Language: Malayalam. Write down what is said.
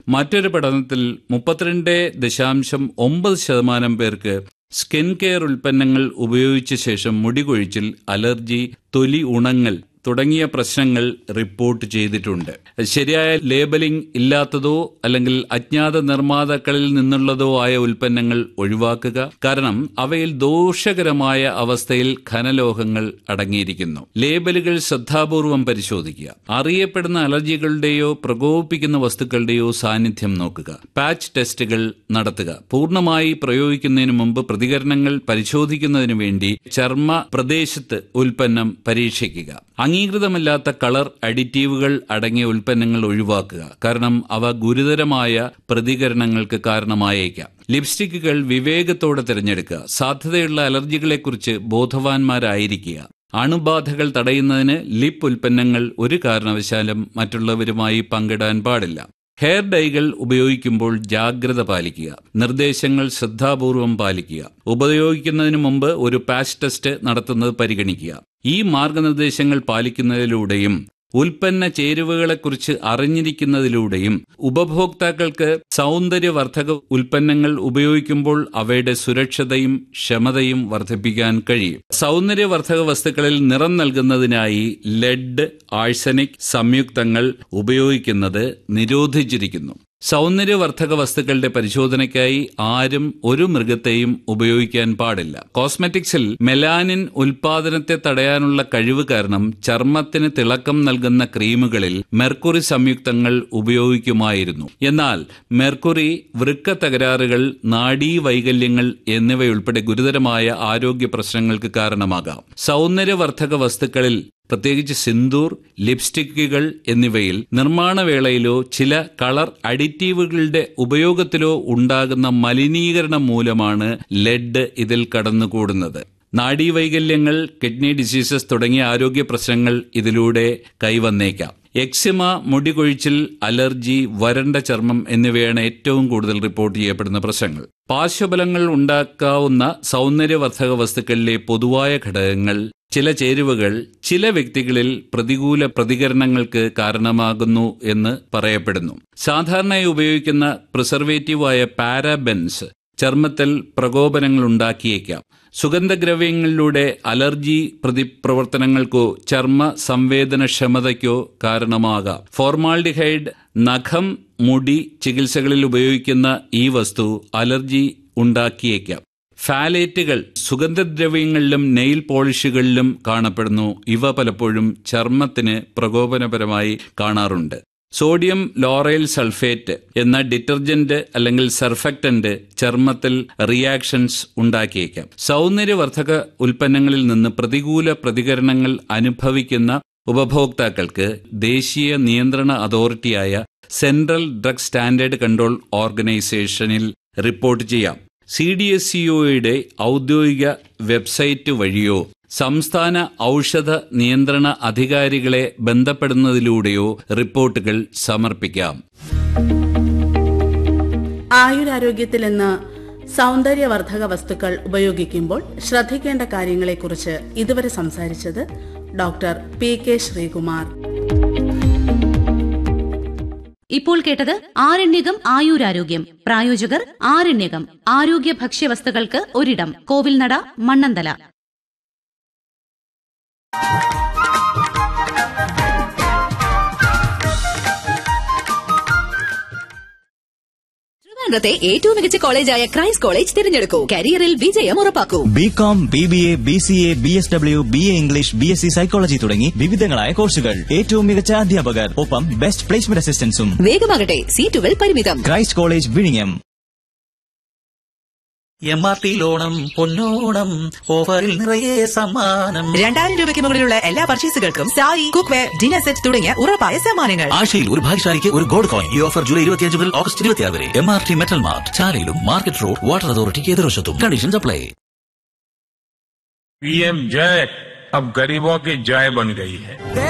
മറ്റൊരു പഠനത്തിൽ മുപ്പത്തിരണ്ട് ദശാംശം ഒമ്പത് ശതമാനം പേർക്ക് സ്കിൻ കെയർ ഉൽപ്പന്നങ്ങൾ ഉപയോഗിച്ച ശേഷം മുടി കൊഴിച്ചിൽ അലർജി തൊലി ഉണങ്ങൽ തുടങ്ങിയ പ്രശ്നങ്ങൾ റിപ്പോർട്ട് ചെയ്തിട്ടുണ്ട് ശരിയായ ലേബലിംഗ് ഇല്ലാത്തതോ അല്ലെങ്കിൽ അജ്ഞാത നിർമ്മാതാക്കളിൽ നിന്നുള്ളതോ ആയ ഉൽപ്പന്നങ്ങൾ ഒഴിവാക്കുക കാരണം അവയിൽ ദോഷകരമായ അവസ്ഥയിൽ ഖനലോഹങ്ങൾ അടങ്ങിയിരിക്കുന്നു ലേബലുകൾ ശ്രദ്ധാപൂർവം പരിശോധിക്കുക അറിയപ്പെടുന്ന അലർജികളുടെയോ പ്രകോപിപ്പിക്കുന്ന വസ്തുക്കളുടെയോ സാന്നിധ്യം നോക്കുക പാച്ച് ടെസ്റ്റുകൾ നടത്തുക പൂർണ്ണമായി പ്രയോഗിക്കുന്നതിന് മുമ്പ് പ്രതികരണങ്ങൾ പരിശോധിക്കുന്നതിനു വേണ്ടി ചർമ്മ പ്രദേശത്ത് ഉൽപ്പന്നം പരീക്ഷിക്കുക അംഗീകൃതമല്ലാത്ത കളർ അഡിറ്റീവുകൾ അടങ്ങിയ ഉൽപ്പന്നങ്ങൾ ഒഴിവാക്കുക കാരണം അവ ഗുരുതരമായ പ്രതികരണങ്ങൾക്ക് കാരണമായേക്കാം ലിപ്സ്റ്റിക്കുകൾ വിവേകത്തോടെ തിരഞ്ഞെടുക്കുക സാധ്യതയുള്ള അലർജികളെക്കുറിച്ച് ബോധവാന്മാരായിരിക്കുക അണുബാധകൾ തടയുന്നതിന് ലിപ്പ് ഉൽപ്പന്നങ്ങൾ ഒരു കാരണവശാലും മറ്റുള്ളവരുമായി പങ്കിടാൻ പാടില്ല ഹെയർ ഡൈകൾ ഉപയോഗിക്കുമ്പോൾ ജാഗ്രത പാലിക്കുക നിർദ്ദേശങ്ങൾ ശ്രദ്ധാപൂർവം പാലിക്കുക ഉപയോഗിക്കുന്നതിന് മുമ്പ് ഒരു പാച്ച് ടെസ്റ്റ് നടത്തുന്നത് പരിഗണിക്കുക ഈ മാർഗനിർദ്ദേശങ്ങൾ പാലിക്കുന്നതിലൂടെയും ഉൽപ്പന്ന ചേരുവകളെക്കുറിച്ച് അറിഞ്ഞിരിക്കുന്നതിലൂടെയും ഉപഭോക്താക്കൾക്ക് സൗന്ദര്യവർദ്ധക ഉൽപ്പന്നങ്ങൾ ഉപയോഗിക്കുമ്പോൾ അവയുടെ സുരക്ഷതയും ക്ഷമതയും വർദ്ധിപ്പിക്കാൻ കഴിയും സൗന്ദര്യവർദ്ധക വസ്തുക്കളിൽ നിറം നൽകുന്നതിനായി ലെഡ് ആഴ്സനിക് സംയുക്തങ്ങൾ ഉപയോഗിക്കുന്നത് നിരോധിച്ചിരിക്കുന്നു സൗന്ദര്യവർദ്ധക വസ്തുക്കളുടെ പരിശോധനയ്ക്കായി ആരും ഒരു മൃഗത്തെയും ഉപയോഗിക്കാൻ പാടില്ല കോസ്മെറ്റിക്സിൽ മെലാനിൻ ഉൽപാദനത്തെ തടയാനുള്ള കഴിവ് കാരണം ചർമ്മത്തിന് തിളക്കം നൽകുന്ന ക്രീമുകളിൽ മെർക്കുറി സംയുക്തങ്ങൾ ഉപയോഗിക്കുമായിരുന്നു എന്നാൽ മെർക്കുറി വൃക്ക തകരാറുകൾ നാഡീ വൈകല്യങ്ങൾ എന്നിവയുൾപ്പെടെ ഗുരുതരമായ ആരോഗ്യ പ്രശ്നങ്ങൾക്ക് കാരണമാകാം സൗന്ദര്യവർദ്ധക വസ്തുക്കളിൽ പ്രത്യേകിച്ച് സിന്ദൂർ ലിപ്സ്റ്റിക്കുകൾ എന്നിവയിൽ നിർമ്മാണവേളയിലോ ചില കളർ അഡിറ്റീവുകളുടെ ഉപയോഗത്തിലോ ഉണ്ടാകുന്ന മലിനീകരണം മൂലമാണ് ലെഡ് ഇതിൽ കടന്നുകൂടുന്നത് നാഡീവൈകല്യങ്ങൾ കിഡ്നി ഡിസീസസ് തുടങ്ങിയ ആരോഗ്യ പ്രശ്നങ്ങൾ ഇതിലൂടെ കൈവന്നേക്കാം എക്സിമ മുടികൊഴിച്ചിൽ അലർജി വരണ്ട ചർമ്മം എന്നിവയാണ് ഏറ്റവും കൂടുതൽ റിപ്പോർട്ട് ചെയ്യപ്പെടുന്ന പ്രശ്നങ്ങൾ പാർശ്വഫലങ്ങൾ ഉണ്ടാക്കാവുന്ന സൗന്ദര്യവർദ്ധക വസ്തുക്കളിലെ പൊതുവായ ഘടകങ്ങൾ ചില ചേരുവകൾ ചില വ്യക്തികളിൽ പ്രതികൂല പ്രതികരണങ്ങൾക്ക് കാരണമാകുന്നു എന്ന് പറയപ്പെടുന്നു സാധാരണയായി ഉപയോഗിക്കുന്ന പ്രിസർവേറ്റീവായ പാരാബെൻസ് ചർമ്മത്തിൽ പ്രകോപനങ്ങൾ ഉണ്ടാക്കിയേക്കാം സുഗന്ധദ്രവ്യങ്ങളിലൂടെ അലർജി പ്രതിപ്രവർത്തനങ്ങൾക്കോ ചർമ്മ സംവേദനക്ഷമതയ്ക്കോ കാരണമാകാം ഫോർമാൾഡിഹൈഡ് നഖം മുടി ചികിത്സകളിൽ ഉപയോഗിക്കുന്ന ഈ വസ്തു അലർജി ഉണ്ടാക്കിയേക്കാം ഫാലേറ്റുകൾ സുഗന്ധദ്രവ്യങ്ങളിലും നെയിൽ പോളിഷുകളിലും കാണപ്പെടുന്നു ഇവ പലപ്പോഴും ചർമ്മത്തിന് പ്രകോപനപരമായി കാണാറുണ്ട് സോഡിയം ലോറൈൽ സൾഫേറ്റ് എന്ന ഡിറ്റർജന്റ് അല്ലെങ്കിൽ സർഫക്റ്റന്റ് ചർമ്മത്തിൽ റിയാക്ഷൻസ് ഉണ്ടാക്കിയേക്കാം സൗന്ദര്യവർദ്ധക ഉൽപ്പന്നങ്ങളിൽ നിന്ന് പ്രതികൂല പ്രതികരണങ്ങൾ അനുഭവിക്കുന്ന ഉപഭോക്താക്കൾക്ക് ദേശീയ നിയന്ത്രണ അതോറിറ്റിയായ സെൻട്രൽ ഡ്രഗ് സ്റ്റാൻഡേർഡ് കൺട്രോൾ ഓർഗനൈസേഷനിൽ റിപ്പോർട്ട് ചെയ്യാം സി ഡി എസ് സിഒയുടെ ഔദ്യോഗിക വെബ്സൈറ്റ് വഴിയോ സംസ്ഥാന ഔഷധ നിയന്ത്രണ അധികാരികളെ ബന്ധപ്പെടുന്നതിലൂടെയോ റിപ്പോർട്ടുകൾ സമർപ്പിക്കാം ആയുരാരോഗ്യത്തിൽ ഇന്ന് സൗന്ദര്യവർദ്ധക വസ്തുക്കൾ ഉപയോഗിക്കുമ്പോൾ ശ്രദ്ധിക്കേണ്ട കാര്യങ്ങളെക്കുറിച്ച് ഇതുവരെ സംസാരിച്ചത് ഡോക്ടർ പി കെ ശ്രീകുമാർ ഇപ്പോൾ കേട്ടത് ആരണ്യകം ആയുരാരോഗ്യം പ്രായോജകർ ആരണ്യകം ആരോഗ്യ ഭക്ഷ്യവസ്തുക്കൾക്ക് ഒരിടം കോവിൽനട മണ്ണന്തല ട്രിവാൻഡ്രത്തെ ഏറ്റവും മികച്ച കോളേജായ ക്രൈസ്റ്റ് കോളേജ് തിരഞ്ഞെടുക്കൂ കരിയറിൽ വിജയം ഉറപ്പാക്കൂ B com B B A B C A B S W B A English B S C psychology തുടങ്ങി വിവിധങ്ങളായ കോഴ്സുകൾ ഏറ്റവും മികച്ച അധ്യാപകർ ഒപ്പം ബെസ്റ്റ് പ്ലേസ്മെന്റ് അസിസ്റ്റൻസും വേഗമാകട്ടെ സീറ്റുകൾ പരിമിതം ക്രൈസ്റ്റ് കോളേജ് വിഴിഞ്ഞം എം ആർ ടി ലോണം പൊന്നോണം ഓഫറിൽ നിറയെ സമ്മാനം രണ്ടായിരം രൂപയ്ക്ക് മുകളിലുള്ള എല്ലാ പർച്ചേസുകൾക്കും സാരി കുക്ക്വെയർ ഡിന്നർ സെറ്റ് തുടങ്ങിയ ഉറപ്പായ സമ്മാനങ്ങൾ ആഴ്ചയിൽ ഒരു ഭാഗ്യശാലിക്ക് ഒരു ഗോൾഡ് കോയിൻ ഈ ഓഫർ ജൂലൈ ഇരുപത്തിയഞ്ച് മുതൽ ഓഗസ്റ്റ് ഇരുപത്തിയാറ് വരെ M R T metal mart ചാലയിലും മാർക്കറ്റ് റോഡ് വാട്ടർ അതോറിറ്റിക്ക് എതിർവശത്തും കണ്ടീഷൻസ് അപ്ലൈ पीएम जय अब गरीबों की जय बन गई है